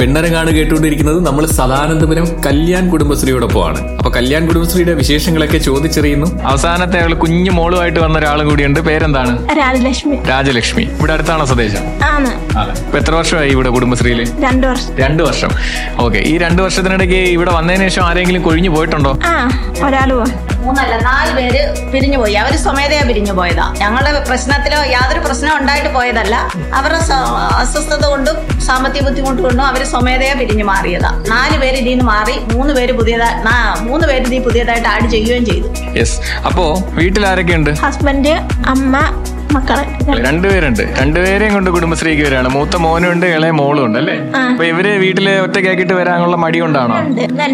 പെണ്ണരങ്ങാണ് കേട്ടുകൊണ്ടിരിക്കുന്നത് നമ്മൾ സദാനന്ദപുരം കല്യാൺ കുടുംബശ്രീയോടൊപ്പമാണ് അപ്പൊ കല്യാൺ കുടുംബശ്രീയുടെ വിശേഷങ്ങളൊക്കെ ചോദിച്ചറിയുന്നു അവസാനത്തെ ആള് കുഞ്ഞു മോളുമായിട്ട് വന്ന ഒരാളും കൂടിയുണ്ട് പേരെന്താണ് രാജലക്ഷ്മി രാജലക്ഷ്മി ഇവിടെ അടുത്താണോ സ്വദേശം ആണ് ഇപ്പൊ എത്ര വർഷമായി ഇവിടെ കുടുംബശ്രീയില് രണ്ടു വർഷം രണ്ടു വർഷം ഓക്കെ ഈ രണ്ടു വർഷത്തിനിടയ്ക്ക് ഇവിടെ വന്നതിന് ശേഷം ആരെങ്കിലും കൊഴിഞ്ഞു പോയിട്ടുണ്ടോ ആ ഒരാൾ പോയി മൂന്നല്ല നാല് പേര് പിരിഞ്ഞു പോയി അവര് സ്വമേധയാ പിരിഞ്ഞു പോയതാ ഞങ്ങളുടെ പ്രശ്നത്തിലോ യാതൊരു പ്രശ്നം ഉണ്ടായിട്ട് പോയതല്ല അവരുടെ സ- അസ്വസ്ഥത കൊണ്ടും സാമ്പത്തിക ബുദ്ധിമുട്ട് കൊണ്ടും അവര് സ്വമേധയാ പിരിഞ്ഞു മാറിയതാ നാല് പേര് ഇതിൽ നിന്ന് മാറി മൂന്ന് പേര് പുതിയതായി മൂന്ന് പേര് ഇതിൽ പുതിയതായിട്ട് ആഡ് ചെയ്യുകയും ചെയ്തു യെസ് അപ്പോ വീട്ടിൽ ആരൊക്കെയുണ്ട് ഹസ്ബൻഡ് അമ്മ മക്കളെ രണ്ടുപേരുണ്ട് രണ്ടുപേരെയും കൊണ്ട് കുടുംബശ്രീക്ക് വരാണ് മൂത്ത മോനും ഉണ്ട് ഇളയ മോളും ഉണ്ട് അല്ലേ ആ. അപ്പൊ ഇവര് വീട്ടില് ഒറ്റയ്ക്കാക്കിയിട്ട് വരാനുള്ള മടി കൊണ്ടാണോ ഉണ്ട്